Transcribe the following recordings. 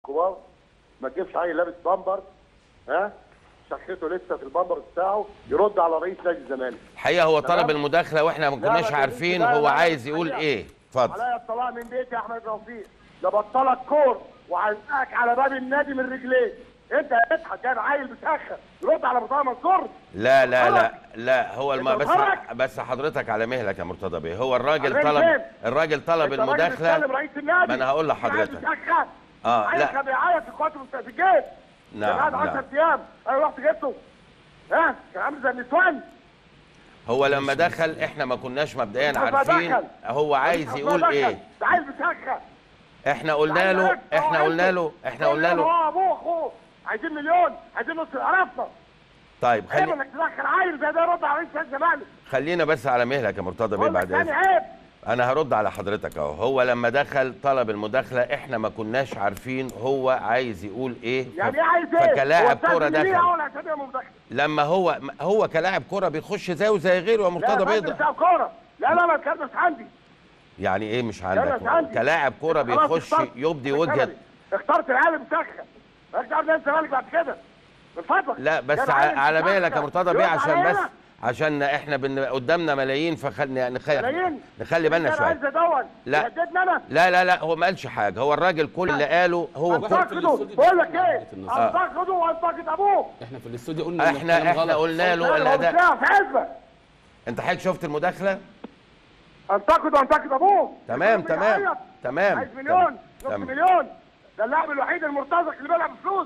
كبار ما تجيبش عيل لابس بامبر ها شخصيته لسه في البامبر بتاعه يرد على رئيس نادي الزمالك الحقيقه هو تمام. طلب المداخله واحنا ما لا، كناش ما تقوليش عارفين لا، هو لا، عايز لا، يقول لا. ايه اتفضل عليا الطلاق من بيتي يا احمد توفيق ده بطلك كور وهزقك على باب النادي من رجليك انت اضحك كان عيل بتاخر يرد على مرتضى منصور لا لا لا غلط. لا هو الم... أنت بس غلط. بس حضرتك على مهلك يا مرتضى بيه هو الراجل على طلب فين؟ الراجل طلب انت راجل المداخله بتكلم رئيس النادي ما انا هقول عيل لحضرتك بتاخر. آه، عيل لا. كان بيعيط في القوات المسلحه في الجيش نعم، كان قاعد 10 نعم. ايام انا رحت جبته ها كان عامل زي النسوان هو لما دخل احنا ما كناش مبدئيا لما عارفين دخل. هو عايز لما يقول دخل. ايه ده عيل بتاخر احنا قلنا له احنا قلنا له احنا قلنا له هو ابوه اخوه عايزين مليون عايزين نص عرفنا طيب عيب خلي انك تدخل عيل زي ده يرد على رئيس نادي الزمالك خلينا بس على مهلك يا مرتضى بيه بقول لك بعد تاني اذنك عيب انا هرد على حضرتك اهو هو لما دخل طلب المداخله احنا ما كناش عارفين هو عايز يقول ايه يعني ايه عايز ايه؟ فكلاعب هو كوره بتاع دخل اول عشان يبقى مدخل لما هو هو كلاعب كوره بيخش زيه زي غيره يا لا مرتضى يا فندم بيضاء بتاع كوره لا لا لا الكلام مش عندي يعني ايه مش لا، عندك مش عندي. كلاعب كوره خلاص بيخش اخترت. يبدي أنا وجهه كندي. اخترت العالم مسخن مالكش عارف نادي الزمالك بعد كده من فضلك لا بس كان ع- عالم على مسخن. بالك يا مرتضى يرد بيه عشان عليا بس أنا. عشان احنا بن... قدامنا ملايين فخلي نخلي ملايين نخلي بالنا كان شويه عايز ادون لا. يهددني انا لا لا لا هو ما قالش حاجه هو الراجل كل اللي قاله هو كل... انتقده بقول لك ايه في النص. انتقده وانتقد ابوه احنا في الاستوديو قلنا إن احنا الكلام احنا غلط. قلنا له لا، هو الاداء بيتلاعب في حزبه انت حضرتك شفت المداخله انتقد وانتقد ابوه تمام، يكون تمام، بيعيط. تمام، عايز مليون نص تمام. مليون ده اللاعب الوحيد المرتزق اللي بيلعب بفلوس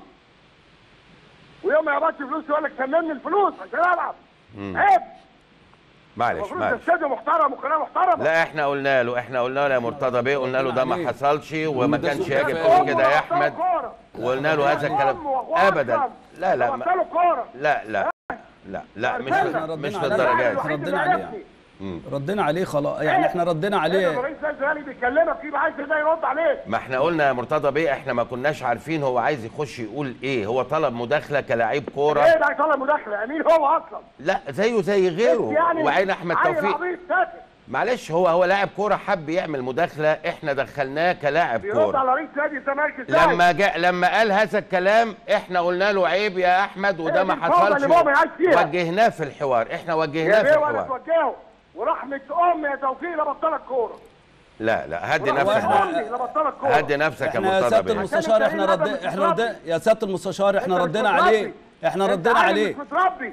ويوم ما يقبضش فلوس يقول لك سممني الفلوس عشان العب مم. عيب معلش المفروض معلش الاستاد محترم وقناه محترمه لا احنا قلنا له احنا قلنا له يا مرتضى بيه قلنا له ده ما حصلش وما ده كانش سوء يجب تفاهم. تقول كده يا احمد وقلنا له هذا الكلام ابدا لا لا ما له كوره لا لا لا لا مش إحنا مش ردينا عليه. للدرجات إحنا ردينا عليه. ردينا عليه خلاص يعني احنا ردينا عليه رئيس نادي الزمالك بيكلمك فيه عايز ده يرد عليه ما احنا قلنا يا مرتضى بيه احنا ما كناش عارفين هو عايز يخش يقول ايه هو طلب مداخله كلاعب ايه كوره ده هيطلع مداخله مين هو اصلا لا زيه زي غيره يعني وعين احمد عيل توفيق عبيط ساكت معلش هو هو لاعب كوره حب يعمل مداخله احنا دخلناه كلاعب بيرد كوره على رئيس نادي الزمالك ازاي لما جاء لما قال هذا الكلام احنا قلنا له عيب يا احمد وده هي ما دي الفوضى حصلش اللي مؤمن عايش فيها. وجهناه في الحوار احنا وجهناه يا في بيه ولا الحوار توجهه ورحمه ام يا توفيق لبطلك كوره لا لا هدي ورحمة نفسك امي بقى. لبطلك كوره هدي نفسك يا احنا يا مرتضى سياده بيه المستشار احنا أنت رد مش احنا متربي. رد يا سياده المستشار احنا أنت مش ردينا متربي. عليه احنا أنت ردينا عيل عليه مش متربي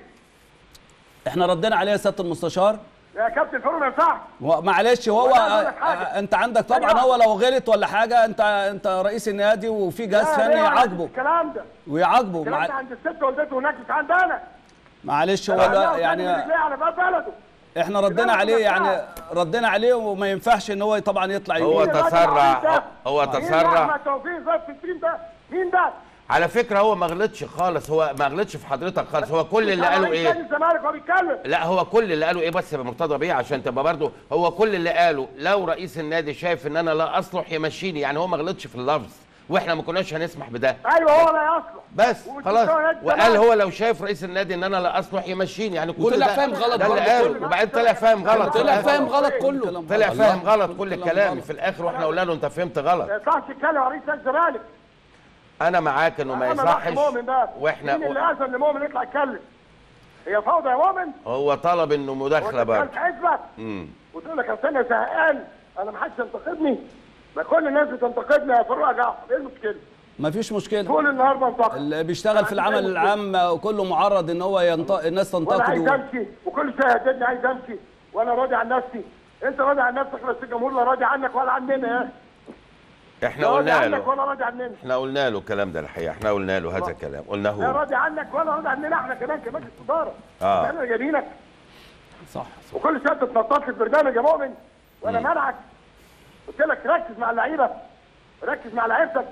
احنا ردينا عليه يا سياده المستشار يا كابتن فاروق ما ينفعش هو- معلش هو وأنا أقول لك آه، حاجة. آه، انت عندك طبعا أيوة. هو لو غلط ولا حاجه انت انت رئيس النادي وفي جهاز لا، فني ليه ولا يعاقبه الكلام ده ويعاقبه الكلام ده مع... عند الست والدته هناك مش عند انا معلش هو أنا لا قدامي يعني رجليه على باب بلده احنا ردينا لا، عليه لا، يعني لا. ردينا عليه وما ينفعش ان هو طبعا يطلع هو يقول ت- تسرع. هو مين تسرع. احمد توفيق زي في التيم ده مين ده على فكره هو ما غلطش خالص هو ما غلطش في حضرتك خالص هو كل اللي قاله رئيس نادي ايه الزمالك وهو بيتكلم لا هو كل اللي قاله ايه بس يا مرتضى بيه عشان تبقى برضه هو كل اللي قاله لو رئيس النادي شايف ان انا لا اصلح يمشيني يعني هو ما غلطش في اللفظ واحنا ما كناش هنسمح بده ايوه هو لا يصلح بس ومش خلاص بتوع نادي وقال الزمالك. هو لو شايف رئيس النادي ان انا لا اصلح يمشيني يعني كل وطلع ده فاهم غلط ده اللي برضه قاله كله. وبعدين طلع فاهم غلط في طلع الآخر. فاهم غلط كله طلع فاهم الله. غلط كل كلام الكلام غلط. في الاخر واحنا قلنا له انت فهمت غلط ما ينفعش يتكلم على رئيس نادي الزمالك انا معاك انه ما أما بقى يصحش مؤمن بقى مين واحنا اللي اذن لمؤمن يطلع يتكلم هي فوضى يا مؤمن هو طلب انه مداخله وانت برضه كانت حزبك امم وتقول لك اصل انا زهقان انا ما حدش ينتقدني ما كل الناس بتنتقدني يا فاروق يا جعفر ايه المشكله؟ ما فيش مشكله طول النهار بنتقد اللي بيشتغل في العمل العام كله معرض ان هو ينط... الناس وانا عايز تنتقده امشي وكل شويه يهددني عايز امشي وانا راضي عن نفسي انت راضي عن نفسك بس الجمهور لا راضي عنك ولا عننا يا اخي احنا لا راضي قلنا عنك له ولا راضي عننا احنا قلنا له الكلام ده الحقيقه احنا قلنا له هذا الكلام قلناه لا هو راضي عنك ولا راضي عننا احنا كمان كمجلس اداره آه. احنا جايبينك صح وكل شويه تتنطط لي في برنامج يا مؤمن وانا منعك قلت لك ركز مع اللعيبه ركز مع لعيبتك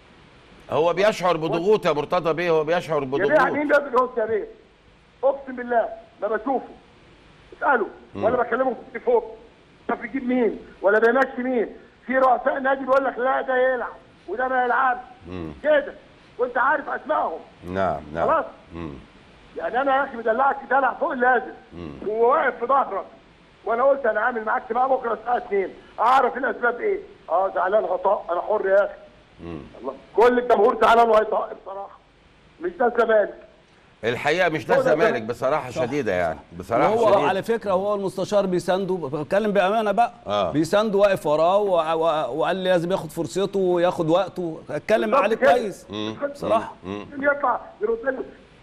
هو بيشعر بضغوط يا مرتضى بيه هو بيشعر يا بيه بضغوط مين ده بالهوس يا بيه اقسم بالله ما بشوفه اساله ولا بكلمه في التليفون طب بيجيب مين ولا بيمشي مين في رؤساء نادي بيقول لك لا ده يلعب وده ما يلعبش كده وانت عارف اسمائهم نعم نعم خلاص مم. يعني انا يا اخي مدلعك دلع فوق اللازم وواقف في ظهرك وانا قلت انا عامل معاك اجتماع بكره الساعه 2 اعرف الاسباب ايه اه زعلان غطاء انا حر يا اخي الله كل الجمهور زعلان وهيطق بصراحه مش ده الزمالك الحقيقه مش ده هو ده الزمالك بصراحه شديده يعني بصراحه وهو شديده على فكره هو المستشار بيسانده بتكلم بامانه بقى آه. بيسانده واقف وراه و- و- وقال لي لازم ياخد فرصته وياخد وقته اتكلم بالظبط عليه كده. كويس بصراحه يطلع يرد له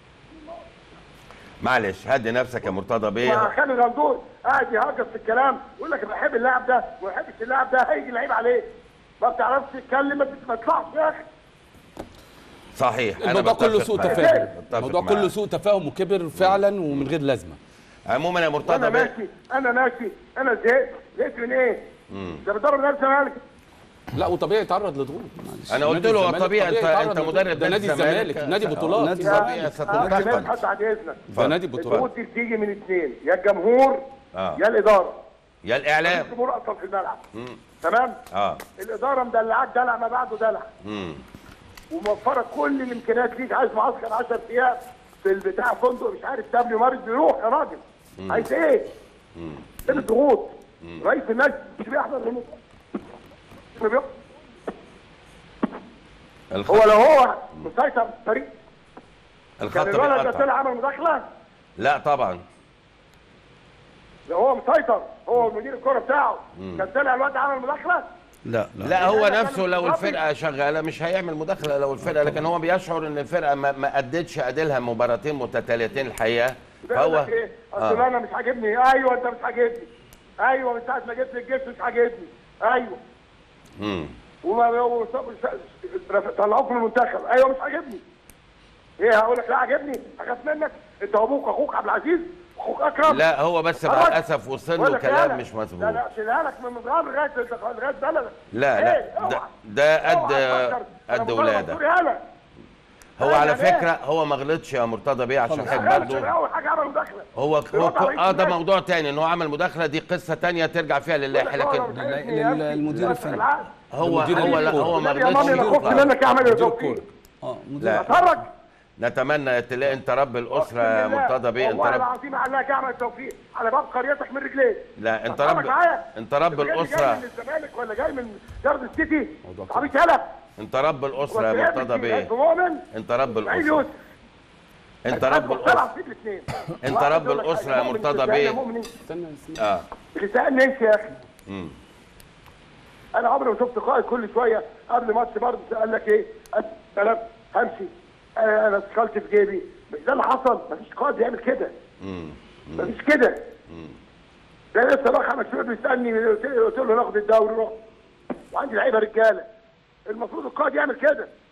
معلش هدي نفسك يا مرتضى مع بيه خالد غندور قاعد يهجس في الكلام يقول لك انا بحب اللاعب ده وما بحبش اللاعب ده هيجي لعيب عليه ما بتعرفش تتكلم ما بت- ما تطلعش يا اخي صحيح أنا الموضوع كله بتفق سوء معاك. تفاهم بتفق الموضوع معاك. كله سوء تفاهم وكبر فعلا ومن غير لازمه عموما يا انا مرتضى بيه ماشي انا ماشي انا زهقت زهقت من ايه؟ ده بتضرب نادي الزمالك لا وطبيعي يتعرض لضغوط معلش. انا قلت نادي له الزمالك طبيعي انت يتعرض انت لضغوط. مدرب ده نادي الزمالك نادي بطولات نادي طبيعي آه، ستنتقد حد بعد اذنك ده نادي بطولات الضغوط دي بتيجي من اثنين يا الجمهور آه. يا الاداره يا الاعلام الجمهور اصلا في الملعب تمام اه الاداره مدلعاك دلع ما بعده دلع امم وموفره كل الامكانيات ليك عايز معسكر 10 ايام في البتاع فندق مش عارف دبليو مارس بيروح يا راجل عايز ايه؟ فين الضغوط؟ رئيس الناس مش بيحضر هنا ما بيحضر. الخط, هو لو هو مسيطر على الفريق الخط كان الولد ده بيقطع طلع عمل مداخله لا طبعا لو هو مسيطر هو مدير الكوره بتاعه كان طلع الواد عمل مداخله لا لا لا هو لا، نفسه لا، لو لا. الفرقه شغاله مش هيعمل مداخله لو الفرقه لكن هو بيشعر ان الفرقه ما, ما ادتش اديلها مباراتين متتاليتين الحقيقه بيقول فهو لك ايه؟ اصل آه. انا مش عاجبني ايوه انت مش عاجبني ايوه من ساعه ما جبت الجيش مش عاجبني ايوه مم. وما و- طلعوك من المنتخب ايوه مش عاجبني ايه هقول لك لا عاجبني اخاف منك انت وابوك اخوك عبد العزيز اخوك اكرم لا هو بس خرج. مع الاسف وصل بقول له لك لا، كلام لا. مش لا مظبوط لا شيلها لك من مصغر لغايه لغايه بلدك لا إيه؟ لا ده, اوعى. ده قد اوعى تفكر. أنا قد مصطفى ولاده منصور يالا. هو لا، على لا، ليه؟ فكره هو ما غلطش يا مرتضى بيه عشان حضرتك لا، برضه عشان اول حاجه عمل مداخله هو هو الوضع رئيس اه ده النادي. موضوع تاني ان هو عمل مداخله دي قصه تانية ترجع فيها لله لكن لل- للمدير الفني. هو المدير هو لا الكورة. هو ما يا مامي انا غلطش خفت منك يا احمد يا مدير توفيق الكورة. اه مدير لا. اتفرج نتمنى تلاقي انت رب الاسره يا مرتضى بيه انت والله رب العظيم على يا احمد توفيق على باب قريتك من رجليك لا انت اتفرج رب معايا. انت رب جاي- الاسره جاي من الزمالك ولا جاي من جارد السيتي عبيط يالا انت رب الاسره يا مرتضى بيه مؤمن انت رب اسماعيل الاسره يوسف انت رب الاسره انت رب الاسره يا مرتضى بيه استنى استنى. اه بتسالني انت يا اخي مم. انا عمري ما شفت قائد كل شويه قبل ماتش برضه قال لك ايه قال سلام همشي انا انا اتكلت في جيبي مش ده اللي حصل مفيش قائد يعمل كده مم. مفيش كده ده لسه بقى خمس شهور بيسالني قلت له قلت له ناخد الدوري روح وعندي لعيبه رجاله المفروض القائد يعمل كده